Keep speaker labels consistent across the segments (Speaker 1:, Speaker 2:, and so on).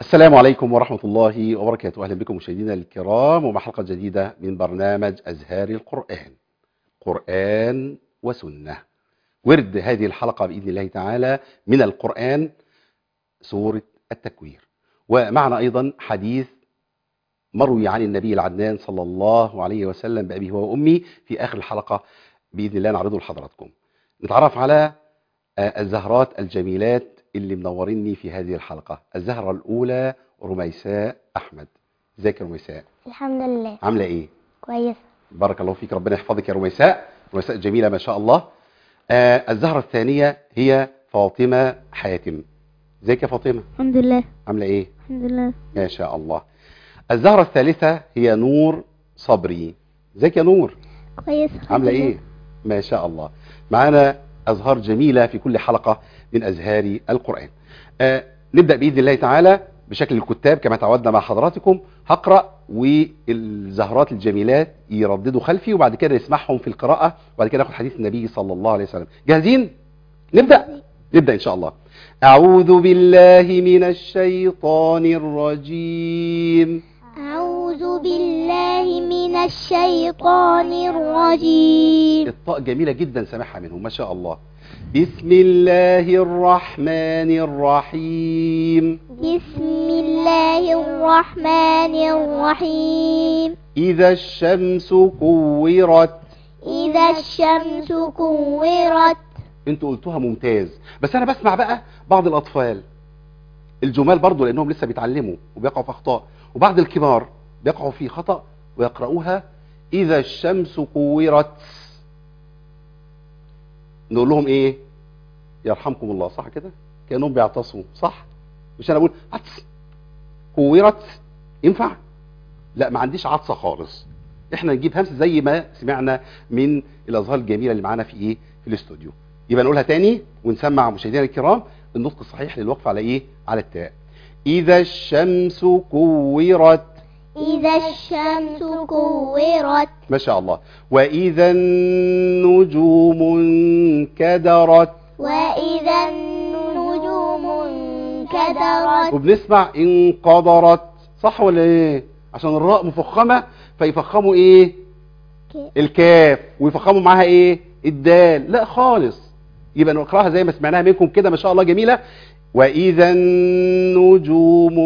Speaker 1: السلام عليكم ورحمة الله وبركاته أهلا بكم مشاهدينا الكرام ومع حلقة جديدة من برنامج أزهار القرآن قرآن وسنة ورد هذه الحلقة بإذن الله تعالى من القرآن سورة التكوير ومعنا أيضا حديث مروي عن النبي العدنان صلى الله عليه وسلم بأبيه وأمي في آخر الحلقة بإذن الله نعرضه لحضراتكم نتعرف على آه، الزهرات الجميلات اللي منوريني في هذه الحلقة الزهرة الأولى رميساء أحمد ازيك يا رميساء
Speaker 2: الحمد لله
Speaker 1: عاملة إيه
Speaker 2: كويس
Speaker 1: بارك الله فيك ربنا يحفظك يا رميساء رميساء جميلة ما شاء الله آه الزهرة الثانية هي فاطمة حاتم ازيك يا فاطمة
Speaker 2: الحمد لله
Speaker 1: عاملة إيه
Speaker 2: الحمد لله
Speaker 1: ما شاء الله الزهرة الثالثة هي نور صبري ازيك يا نور
Speaker 2: كويس
Speaker 1: عاملة ايه ما شاء الله معانا أزهار جميلة في كل حلقة من أزهار القرآن آه نبدأ بإذن الله تعالى بشكل الكتاب كما تعودنا مع حضراتكم هقرأ والزهرات الجميلات يرددوا خلفي وبعد كده نسمعهم في القراءة وبعد كده ناخد حديث النبي صلى الله عليه وسلم جاهزين نبدأ نبدأ إن شاء الله أعوذ بالله من الشيطان الرجيم
Speaker 2: أعوذ بالله من الشيطان الرجيم
Speaker 1: الطاء جميلة جدا سامعها منهم ما شاء الله بسم الله الرحمن الرحيم
Speaker 2: بسم الله الرحمن الرحيم
Speaker 1: إذا الشمس كورت
Speaker 2: إذا الشمس كورت
Speaker 1: انتوا قلتوها ممتاز بس انا بسمع بقى بعض الاطفال الجمال برضو لانهم لسه بيتعلموا وبيقعوا في اخطاء وبعض الكبار بيقعوا في خطأ ويقرؤوها إذا الشمس كورت نقول لهم ايه يرحمكم الله صح كده كانهم بيعتصموا صح مش انا اقول عطس كورت ينفع لا ما عنديش عطسه خالص احنا نجيب همس زي ما سمعنا من الازهار الجميله اللي معانا في ايه في الاستوديو يبقى نقولها تاني ونسمع مشاهدينا الكرام النطق الصحيح للوقف على ايه على التاء اذا الشمس كورت
Speaker 2: إذا الشمس كورت
Speaker 1: ما شاء الله واذا النجوم انكدرت
Speaker 2: وإذا النجوم انكدرت
Speaker 1: وبنسمع انقدرت صح ولا ايه عشان الراء مفخمه فيفخموا ايه الكاف ويفخموا معاها ايه الدال لا خالص يبقى نقراها زي ما سمعناها منكم كده ما شاء الله جميله واذا النجوم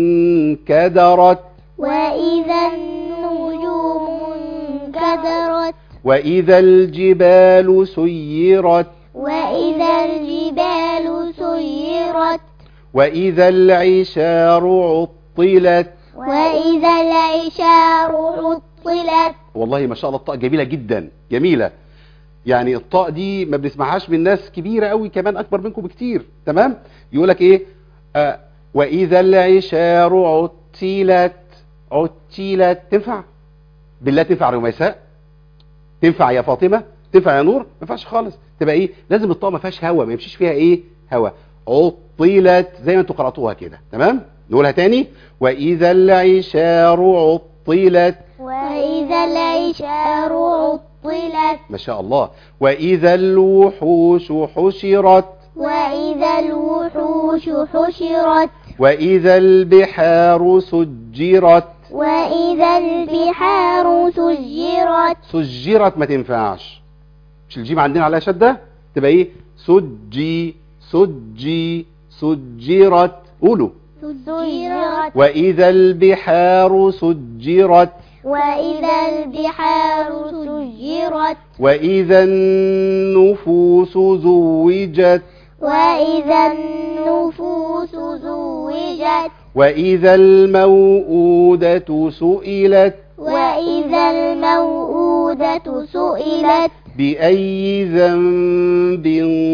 Speaker 1: انكدرت
Speaker 2: وإذا النجوم انكدرت
Speaker 1: واذا الجبال سيرت
Speaker 2: وإذا الجبال سيرت
Speaker 1: واذا العشار عطلت
Speaker 2: وإذا العشار عطلت
Speaker 1: والله ما شاء الله الطاء جميله جدا جميله يعني الطاء دي ما بنسمعهاش من ناس كبيره قوي كمان اكبر منكم بكتير تمام يقول لك ايه آه واذا العشار عطلت عطلت تنفع بالله تنفع يا رميساء تنفع يا فاطمه تنفع يا نور ما ينفعش خالص تبقى ايه لازم الطاء ما فيهاش هوا ما يمشيش فيها ايه هوا عطلت زي ما انتوا قراتوها كده تمام نقولها تاني واذا العشار عطلت
Speaker 2: وإذا العشار عطلت
Speaker 1: ما شاء الله واذا الوحوش حشرت
Speaker 2: وإذا الوحوش حشرت
Speaker 1: واذا البحار سجرت
Speaker 2: وإذا البحار سجرت
Speaker 1: سجرت ما تنفعش مش الجيم عندنا عليها شده تبقى ايه سجي سجي سجرت قولوا
Speaker 2: سجرت
Speaker 1: واذا البحار سجرت
Speaker 2: وإذا البحار سجرت
Speaker 1: واذا النفوس زوجت
Speaker 2: وإذا النفوس زوجت
Speaker 1: واذا الموءودة سئلت
Speaker 2: وإذا الموءودة سئلت
Speaker 1: بأي ذنب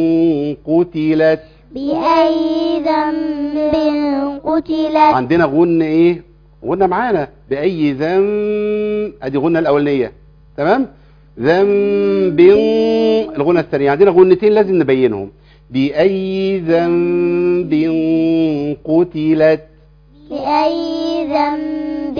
Speaker 1: قتلت
Speaker 2: بأي ذنب قتلت
Speaker 1: عندنا غنة ايه غنة معانا بأي ذنب ادي غنة الاولانية تمام ذنب الغنة الثانية عندنا غنتين لازم نبينهم بأي ذنب قتلت
Speaker 2: بأي ذنب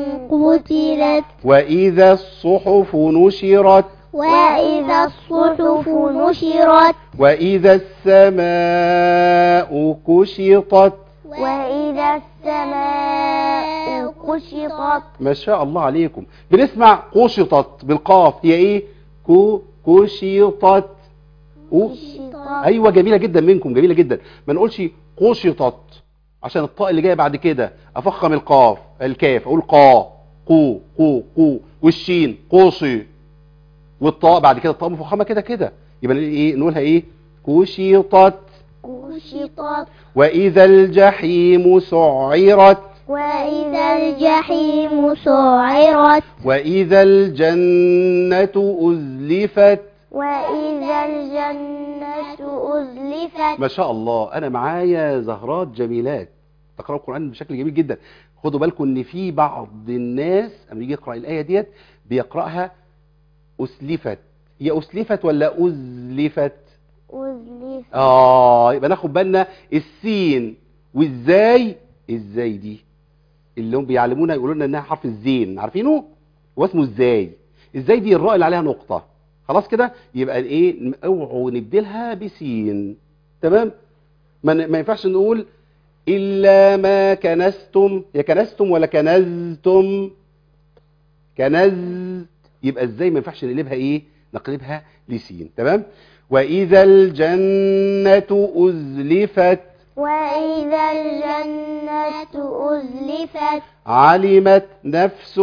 Speaker 2: قتلت
Speaker 1: وإذا الصحف نشرت
Speaker 2: وإذا الصحف نشرت
Speaker 1: وإذا السماء كشطت
Speaker 2: وإذا السماء كشطت
Speaker 1: ما شاء الله عليكم بنسمع قشطت بالقاف هي ايه كو كشطت و...
Speaker 2: كشطت
Speaker 1: ايوه جميله جدا منكم جميله جدا ما نقولش قشطت عشان الطاء اللي جايه بعد كده افخم القاف الكاف اقول قا قو قو قو والشين قوشي والطاء بعد كده الطاء مفخمه كده كده يبقى ايه نقولها ايه كشطت
Speaker 2: كشطت
Speaker 1: واذا الجحيم سعرت
Speaker 2: وإذا الجحيم سعرت
Speaker 1: واذا الجنه ازلفت
Speaker 2: وإذا الجنة أزلفت
Speaker 1: ما شاء الله انا معايا زهرات جميلات تقراوا القران بشكل جميل جدا خدوا بالكم ان في بعض الناس لما يجي يقرا الايه ديت بيقراها اسلفت هي اسلفت ولا ازلفت
Speaker 2: أزلفت
Speaker 1: اه يبقى ناخد بالنا السين والزاي الزاي دي اللي هم بيعلمونا يقولوا لنا انها حرف الزين عارفينه هو اسمه الزاي الزاي دي الراء اللي عليها نقطه خلاص كده يبقى الايه اوعوا نبدلها بسين تمام ما, ن- ما ينفعش نقول الا ما كنستم يا كنستم ولا كنزتم كنز يبقى ازاي ما ينفعش نقلبها ايه نقلبها لسين تمام واذا الجنه ازلفت
Speaker 2: وإذا الجنة أزلفت
Speaker 1: علمت نفس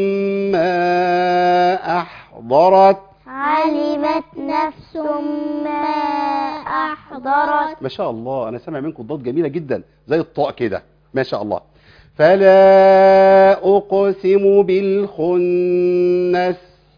Speaker 1: ما احضرت
Speaker 2: علمت نفس ما أحضرت
Speaker 1: ما شاء الله انا سامع منكم ضاد جميله جدا زي الطاء كده ما شاء الله فلا اقسم بالخنس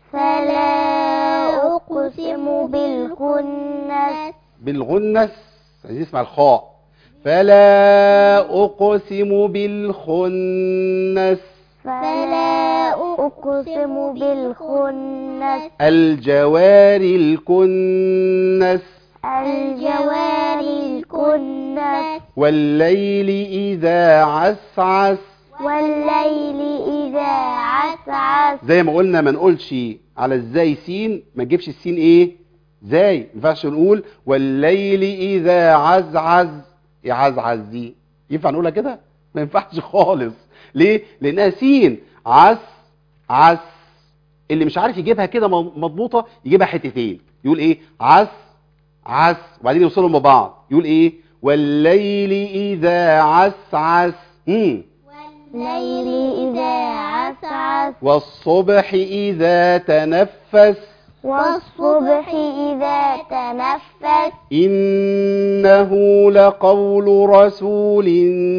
Speaker 2: فلا أقسم بالكنس
Speaker 1: بالغنس عايزين نسمع الخاء فلا اقسم بالخنس
Speaker 2: فلا أقسم بالخنس
Speaker 1: الجوار الكنس
Speaker 2: الجوار الكنس
Speaker 1: والليل اذا عسعس
Speaker 2: والليل إذا عسعس
Speaker 1: زي ما قلنا ما نقولش على ازاي سين ما تجيبش السين ايه زي ما ينفعش نقول والليل اذا عزعز ايه عزعز دي ينفع نقولها كده ما ينفعش خالص ليه لانها سين عس عس اللي مش عارف يجيبها كده مضبوطه يجيبها حتتين يقول ايه عس عس وبعدين يوصلهم ببعض يقول ايه والليل اذا عسعس امم
Speaker 2: الليل إذا عسعس
Speaker 1: والصبح اذا تنفس
Speaker 2: والصبح إذا تنفس
Speaker 1: إنه لقول رسول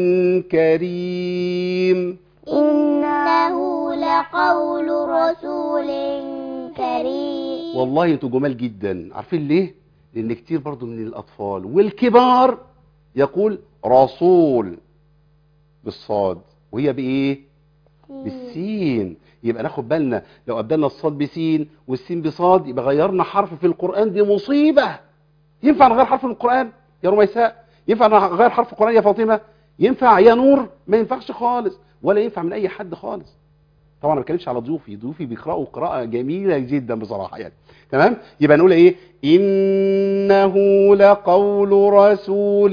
Speaker 1: كريم
Speaker 2: إنه لقول رسول كريم
Speaker 1: والله انتوا جمال جدا عارفين ليه لان كتير برضو من الاطفال والكبار يقول رسول بالصاد وهي بايه بالسين يبقى ناخد بالنا لو ابدلنا الصاد بسين والسين بصاد يبقى غيرنا حرف في القران دي مصيبه ينفع نغير حرف من القران يا رميساء ينفع نغير حرف القران يا فاطمه ينفع يا نور ما ينفعش خالص ولا ينفع من اي حد خالص طبعا ما بتكلمش على ضيوفي ضيوفي بيقراوا قراءه جميله جدا بصراحه يعني تمام يبقى نقول ايه انه لقول رسول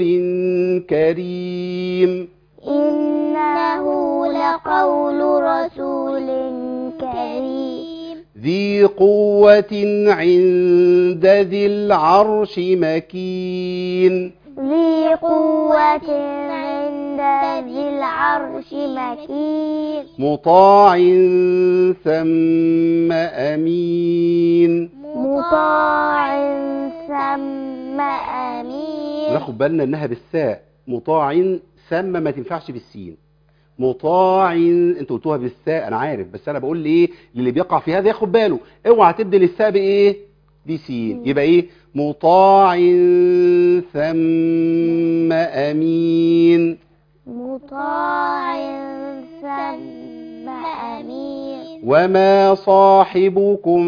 Speaker 1: كريم
Speaker 2: إنه لقول رسول كريم
Speaker 1: ذي قوة عند ذي العرش مكين
Speaker 2: ذي قوة عند ذي العرش مكين
Speaker 1: مطاع ثم أمين
Speaker 2: مطاع ثم أمين
Speaker 1: ناخد بالنا انها بالساء مطاع ثم ما تنفعش بالسين مطاع انتوا قلتوها بالساء انا عارف بس انا بقول ايه للي بيقع في هذا ياخد باله اوعى تبدل الساء بايه بسين يبقى ايه مطاع ثم امين
Speaker 2: مطاع ثم أمين
Speaker 1: وما صاحبكم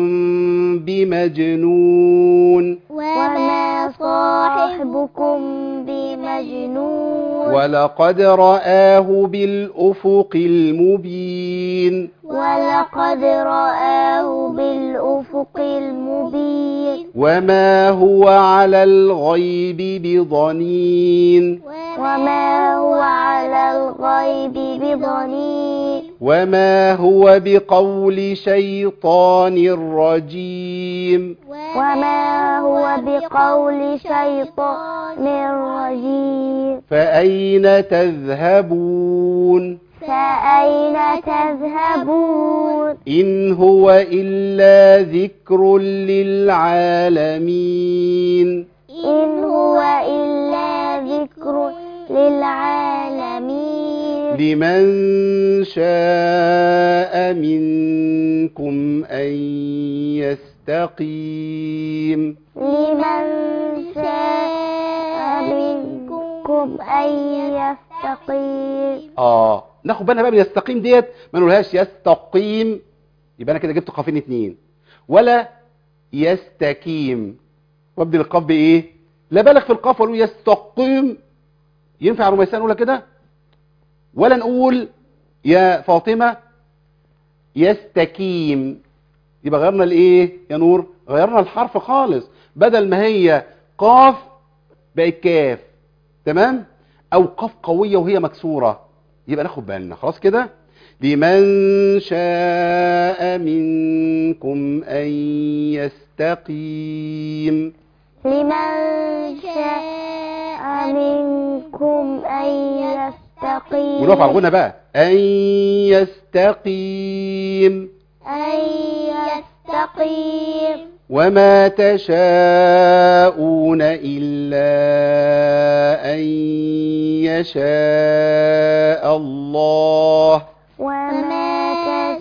Speaker 1: بمجنون
Speaker 2: وما صاحبكم بمجنون مجنون
Speaker 1: ولقد رآه بالأفق المبين
Speaker 2: ولقد رآه بالأفق المبين
Speaker 1: وما هو على الغيب بضنين
Speaker 2: وما هو على الغيب بضنين
Speaker 1: وما هو بقول شيطان رجيم
Speaker 2: وما هو بقول شيطان رجيم
Speaker 1: فأين تذهبون
Speaker 2: فأين تذهبون
Speaker 1: إن هو إلا ذكر للعالمين
Speaker 2: إن هو إلا ذكر للعالمين
Speaker 1: لمن شاء منكم أن يستقيم
Speaker 2: لمن شاء منكم أن يستقيم
Speaker 1: اه ناخد بالنا بقى من يستقيم ديت ما نقولهاش يستقيم يبقى انا كده جبت قافين اتنين ولا يستقيم وابدل القاف بايه لا بالغ في القاف ولا يستقيم ينفع يا رميسان نقولها كده ولا نقول يا فاطمه يستكيم يبقى غيرنا الايه يا نور غيرنا الحرف خالص بدل ما هي قاف بقت كاف تمام او قاف قويه وهي مكسوره يبقى ناخد بالنا خلاص كده لمن شاء منكم ان يستقيم
Speaker 2: لمن شاء منكم أن يستقيم
Speaker 1: ونقف على الغنى بقى ان يستقيم
Speaker 2: أن يستقيم
Speaker 1: وما تشاءون إلا أن يشاء الله
Speaker 2: وما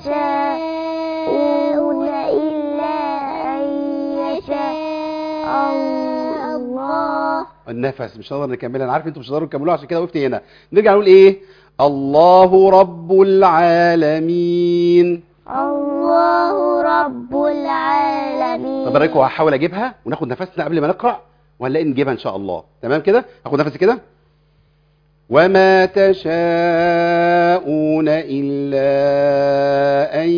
Speaker 2: تشاءون إلا أن يشاء الله
Speaker 1: النفس مش هنقدر نكملها انا عارف انتوا مش هتقدروا تكملوها عشان كده وقفت هنا نرجع نقول ايه الله رب العالمين
Speaker 2: الله رب العالمين
Speaker 1: طب رايكم هحاول اجيبها وناخد نفسنا قبل ما نقرا وهنلاقي نجيبها ان شاء الله تمام كده هاخد نفسي كده وما تشاءون الا ان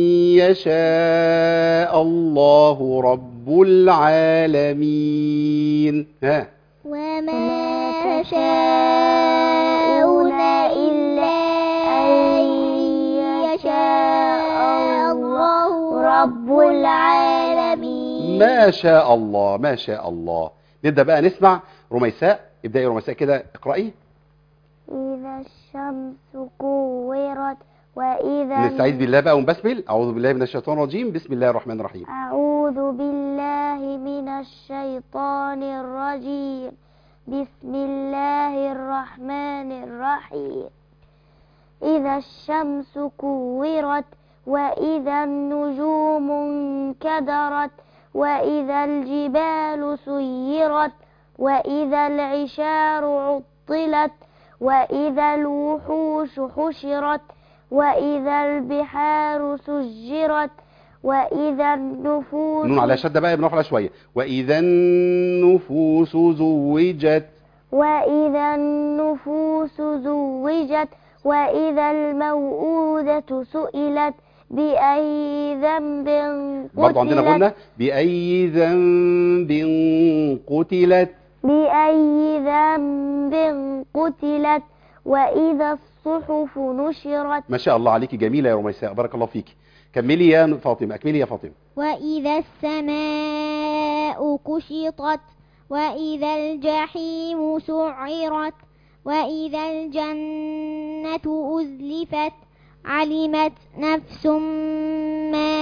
Speaker 1: يشاء الله رب العالمين ها
Speaker 2: وما تشاءون إلا أن يشاء الله رب العالمين
Speaker 1: ما شاء الله ما شاء الله نبدا بقى نسمع رميساء ابداي رميساء كده اقراي
Speaker 2: إذا الشمس كورت وإذا
Speaker 1: نستعيذ بالله بقى ونبسمل اعوذ بالله من الشيطان الرجيم بسم الله الرحمن الرحيم
Speaker 2: أعوذ بالله من الشيطان الرجيم بسم الله الرحمن الرحيم إذا الشمس كورت وإذا النجوم انكدرت وإذا الجبال سيرت وإذا العشار عطلت وإذا الوحوش حشرت وإذا البحار سجرت وإذا النفوس
Speaker 1: نون على شده بقى بنقف عليها شويه واذا النفوس زوجت
Speaker 2: وإذا النفوس زوجت وإذا الموءودة سئلت بأي ذنب
Speaker 1: برضه عندنا
Speaker 2: قتلت
Speaker 1: قلنا باي ذنب قتلت
Speaker 2: بأي ذنب قتلت وإذا الصحف نشرت
Speaker 1: ما شاء الله عليكي جميله يا رميساء بارك الله فيكي كملي يا فاطمه اكملي يا فاطمه
Speaker 3: وإذا السماء كشطت وإذا الجحيم سعرت وإذا الجنة أزلفت علمت نفس ما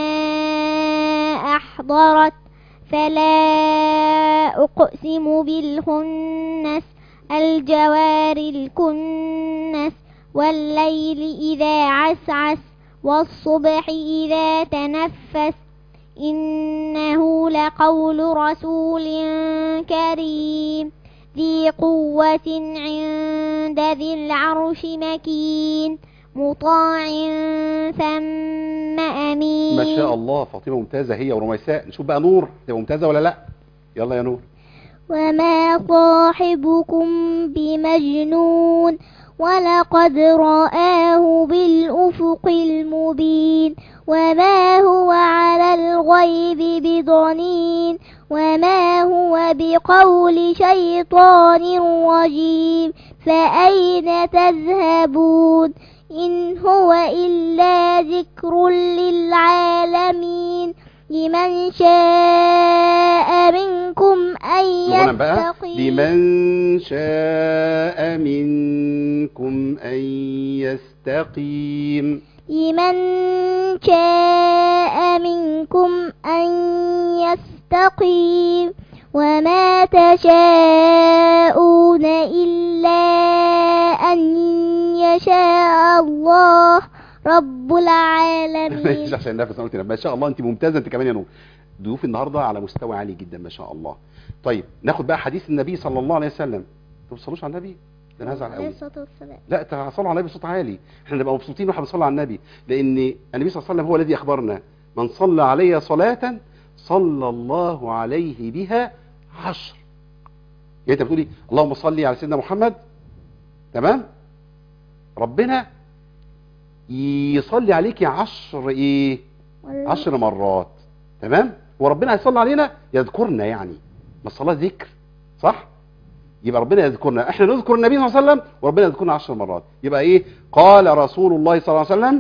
Speaker 3: أحضرت فلا أقسم بالخنس الجوار الكنس والليل إذا عسعس والصبح إذا تنفس إنه لقول رسول كريم ذي قوة عند ذي العرش مكين مطاع ثم أمين
Speaker 1: ما شاء الله فاطمه ممتازه هي ورميساء نشوف بقى نور تبقى ممتازه ولا لا يلا يا نور
Speaker 3: وما صاحبكم بمجنون ولقد رآه بالأفق المبين وما هو على الغيب بضنين وما هو بقول شيطان رجيم فأين تذهبون إن هو إلا ذكر للعالمين لمن شاء منكم أن
Speaker 1: غنم بقى
Speaker 3: يستقيم
Speaker 1: لمن شاء منكم أن يستقيم
Speaker 3: لمن شاء منكم أن يستقيم وما تشاءون إلا أن يشاء الله رب
Speaker 1: ماشي
Speaker 3: العالمين
Speaker 1: عشان النفس انا قلت ما شاء الله انت ممتازه انت كمان يا نور ضيوف النهارده على مستوى عالي جدا ما شاء الله طيب ناخد بقى حديث النبي صلى الله عليه وسلم ما توصلوش على النبي ده انا هزعل
Speaker 3: عليه
Speaker 1: قوي
Speaker 3: الصلاة والسلام
Speaker 1: لا تصلوا على النبي بصوت عالي احنا نبقى مبسوطين واحنا بنصلي على النبي لان النبي صلى الله عليه وسلم هو الذي اخبرنا من صلى علي صلاه صلى الله عليه بها عشر يعني انت بتقولي اللهم صل على سيدنا محمد تمام ربنا يصلي عليك عشر ايه عشر مرات تمام وربنا هيصلي علينا يذكرنا يعني ما الصلاه ذكر صح يبقى ربنا يذكرنا احنا نذكر النبي صلى الله عليه وسلم وربنا يذكرنا عشر مرات يبقى ايه قال رسول الله صلى الله عليه وسلم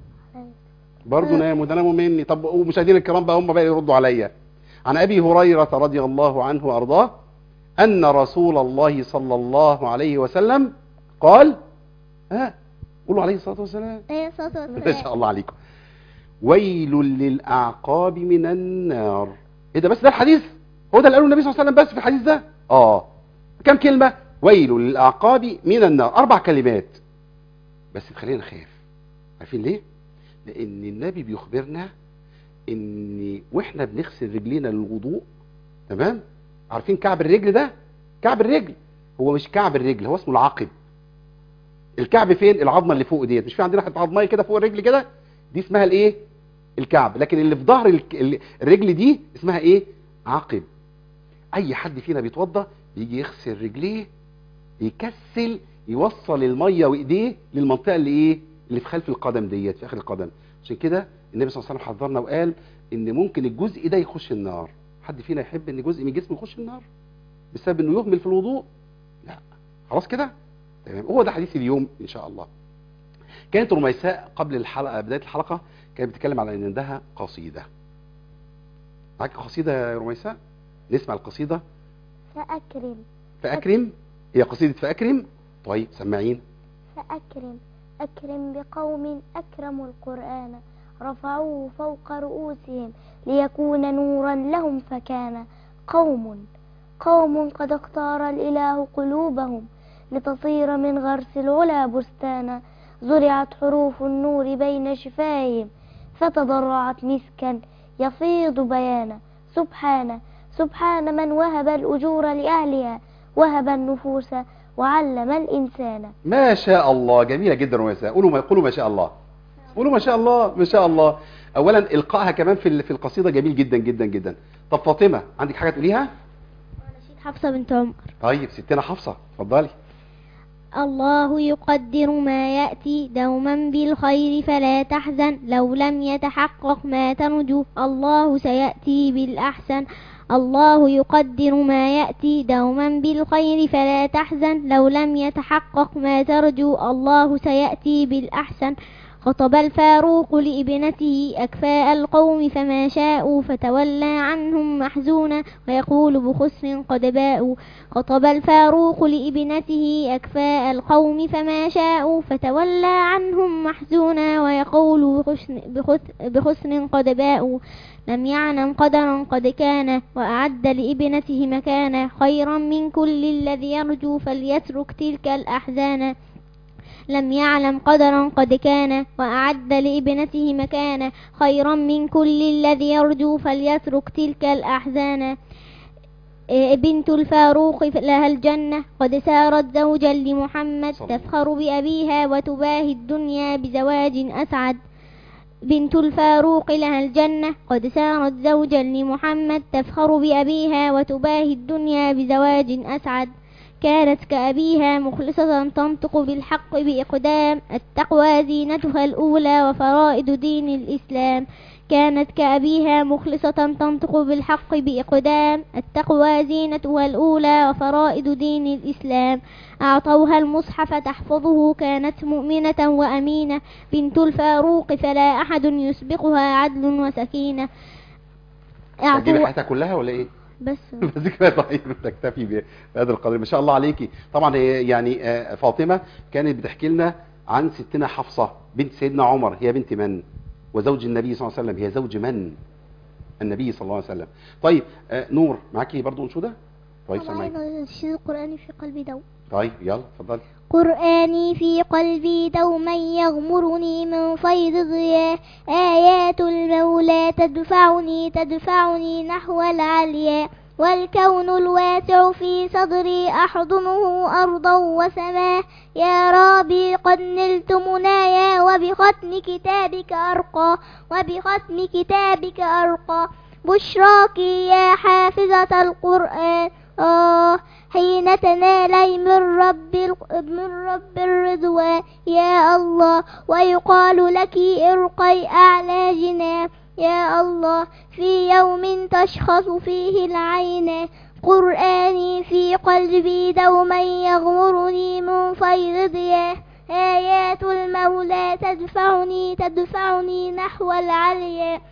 Speaker 1: برضه ناموا ده ناموا مني طب ومشاهدينا الكرام بقى هم بقى يردوا عليا عن ابي هريره رضي الله عنه وارضاه ان رسول الله صلى الله عليه وسلم قال ها قولوا عليه الصلاه والسلام
Speaker 3: عليه الصلاة
Speaker 1: ما شاء
Speaker 3: والسلام
Speaker 1: الله عليكم ويل للاعقاب من النار ايه ده بس ده الحديث هو ده اللي قاله النبي صلى الله عليه وسلم بس في الحديث ده اه كم كلمه ويل للاعقاب من النار اربع كلمات بس تخلينا نخاف عارفين ليه لان النبي بيخبرنا ان واحنا بنغسل رجلينا للوضوء تمام عارفين كعب الرجل ده كعب الرجل هو مش كعب الرجل هو اسمه العقب الكعب فين العظمه اللي فوق ديت مش في عندنا حته عظميه كده فوق الرجل كده دي اسمها الايه الكعب لكن اللي في ظهر الك- ال- الرجل دي اسمها ايه عقب اي حد فينا بيتوضى بيجي يغسل رجليه يكسل يوصل الميه وايديه للمنطقه اللي ايه اللي في خلف القدم ديت في اخر القدم عشان كده النبي صلى الله عليه وسلم حذرنا وقال ان ممكن الجزء ده يخش النار حد فينا يحب ان جزء من جسمه يخش النار بسبب انه يهمل في الوضوء لا خلاص كده تمام هو ده حديث اليوم ان شاء الله كانت رميساء قبل الحلقه بدايه الحلقه كانت بتتكلم على ان عندها قصيده معاك قصيده يا رميساء نسمع القصيده
Speaker 2: فأكرم
Speaker 1: فاكرم هي قصيده فاكرم طيب سمعين
Speaker 2: فأكرم أكرم بقوم أكرموا القرآن رفعوه فوق رؤوسهم ليكون نورا لهم فكان قوم قوم قد اختار الإله قلوبهم لتصير من غرس العلا بستانا زرعت حروف النور بين شفاههم فتضرعت مسكا يفيض بيانا سبحان سبحان من وهب الأجور لأهلها وهب النفوس وعلم الإنسان
Speaker 1: ما شاء الله جميله جدا رميساء قولوا ما قولوا ما شاء الله قولوا ما شاء الله ما شاء الله اولا القائها كمان في ال- في القصيده جميل جدا جدا جدا طب فاطمه عندك حاجه تقوليها
Speaker 3: نشيد حفصة بنت عمر
Speaker 1: طيب ستنا حفصه اتفضلي
Speaker 3: الله يقدر ما يأتي دوما بالخير فلا تحزن لو لم يتحقق ما ترجو الله سيأتي بالأحسن الله يقدر ما يأتي دوما بالخير فلا تحزن لو لم يتحقق ما ترجو الله سيأتي بالأحسن خطب الفاروق لابنته أكفاء القوم فما شاءوا فتولى عنهم محزونا ويقول بخسر قد باءوا خطب الفاروق لابنته أكفاء القوم فما شاءوا فتولى عنهم محزونا ويقول بخسر, بخسر, بخسر قد باءوا لم يعلم قدرا قد كان وأعد لابنته مكانا خيرا من كل الذي يرجو فليترك تلك الأحزان لم يعلم قدرا قد كان وأعد لابنته مكانا خيرا من كل الذي يرجو فليترك تلك الأحزان إيه بنت الفاروق لها الجنة قد سارت زوجا لمحمد
Speaker 1: صلى الله.
Speaker 3: تفخر بأبيها وتباهي الدنيا بزواج أسعد بنت الفاروق لها الجنة قد سارت زوجا لمحمد تفخر بأبيها وتباهي الدنيا بزواج أسعد كانت كأبيها مخلصة تنطق بالحق بإقدام التقوى زينتها الأولى وفرائد دين الإسلام كانت كأبيها مخلصة تنطق بالحق بإقدام التقوى زينتها الأولى وفرائد دين الإسلام أعطوها المصحف تحفظه كانت مؤمنة وأمينة بنت الفاروق فلا أحد يسبقها عدل وسكينة
Speaker 1: تجيب
Speaker 3: أعطوا
Speaker 1: حياتها كلها ولا ايه
Speaker 3: بس
Speaker 1: بس كده طيب تكتفي بهذا القدر ما شاء الله عليكي طبعا هي يعني آه، فاطمه كانت بتحكي لنا عن ستنا حفصه بنت سيدنا عمر هي بنت من وزوج النبي صلى الله عليه وسلم هي زوج من النبي صلى الله عليه وسلم طيب آه، نور معاكي برضو انشوده طيب سامعين
Speaker 3: الشيء القرآني في قلبي دو
Speaker 1: طيب يلا اتفضلي
Speaker 3: قرآني في قلبي دوما يغمرني من فيض ضياء آيات المولى تدفعني تدفعني نحو العليا والكون الواسع في صدري أحضنه أرضا وسماء يا ربي قد نلت منايا وبختم كتابك أرقى وبختم كتابك أرقى بشراك يا حافظة القرآن آه حين تنالي من رب ال- من رب الرضوان يا الله ويقال لك ارقي أعلى جنان يا الله في يوم تشخص فيه العين قرآني في قلبي دوما يغمرني من فيض ضياه آيات المولى تدفعني تدفعني نحو العليا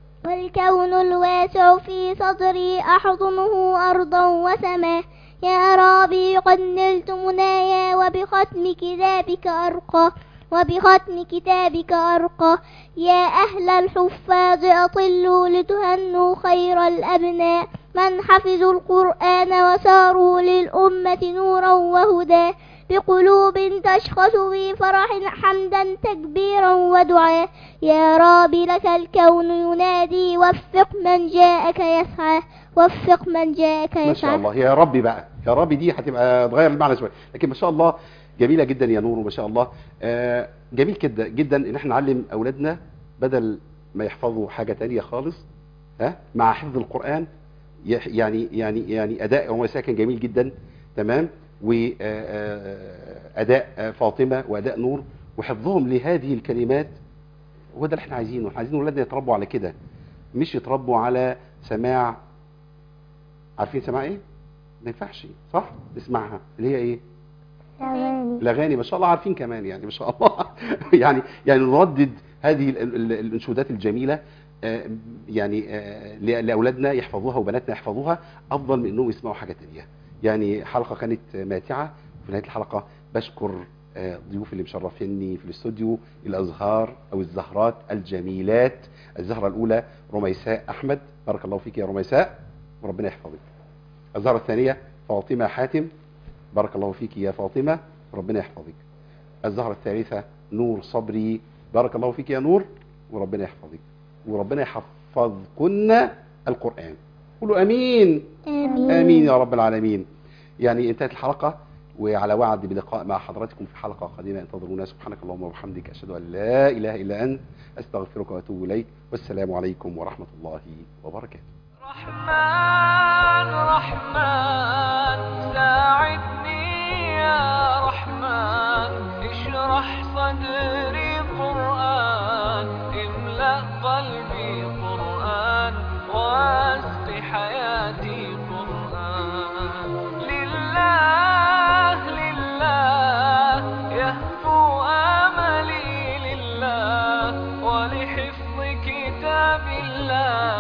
Speaker 3: والكون الواسع في صدري أحضنه أرضا وسماء يا ربي قد نلت منايا وبختم كتابك أرقى وبختم كتابك أرقى يا أهل الحفاظ أطلوا لتهنوا خير الأبناء من حفظوا القرآن وساروا للأمة نورا وهدى بقلوب تشخص في فرح حمدا تكبيرا ودعاء يا رب لك الكون ينادي وفق من جاءك يسعى وفق من جاءك
Speaker 1: ما شاء
Speaker 3: يسعى
Speaker 1: الله يا ربي بقى يا ربي دي هتبقى تغير المعنى شويه لكن ما شاء الله جميله جدا يا نور وما شاء الله آه، جميل كده جدا ان احنا نعلم اولادنا بدل ما يحفظوا حاجه تانية خالص ها مع حفظ القران يح- يعني يعني يعني اداء رميساء كان جميل جدا تمام واداء فاطمه واداء نور وحفظهم لهذه الكلمات هو ده اللي احنا عايزينه احنا عايزين اولادنا يتربوا على كده مش يتربوا على سماع عارفين سماع ايه ما ينفعش صح نسمعها اللي هي ايه
Speaker 2: أغاني
Speaker 1: الاغاني ما شاء الله عارفين كمان يعني ما شاء الله يعني يعني نردد هذه ال- ال- الانشودات الجميله آه، يعني آه، ل- لاولادنا يحفظوها وبناتنا يحفظوها افضل من انهم يسمعوا حاجه تانية يعني حلقه كانت ماتعه في نهايه الحلقه بشكر آه، ضيوف اللي مشرفيني في الاستوديو الازهار او الزهرات الجميلات الزهره الاولى رميساء احمد بارك الله فيك يا رميساء وربنا يحفظك الزهره الثانيه فاطمه حاتم بارك الله فيك يا فاطمة ربنا يحفظك الزهرة الثالثة نور صبري بارك الله فيك يا نور وربنا يحفظك وربنا يحفظكن القرآن قولوا أمين
Speaker 3: آمين
Speaker 1: آمين يا رب العالمين يعني انتهت الحلقة وعلى وعد بلقاء مع حضراتكم في حلقة قادمة انتظرونا سبحانك اللهم وبحمدك أشهد أن لا إله إلا أنت أستغفرك وأتوب إليك والسلام عليكم ورحمة الله وبركاته
Speaker 4: رحمن رحمن ساعدني يا رحمن اشرح صدري قرآن املأ قلبي قرآن واسق حياتي قرآن لله لله يهفو آملي لله ولحفظ كتاب الله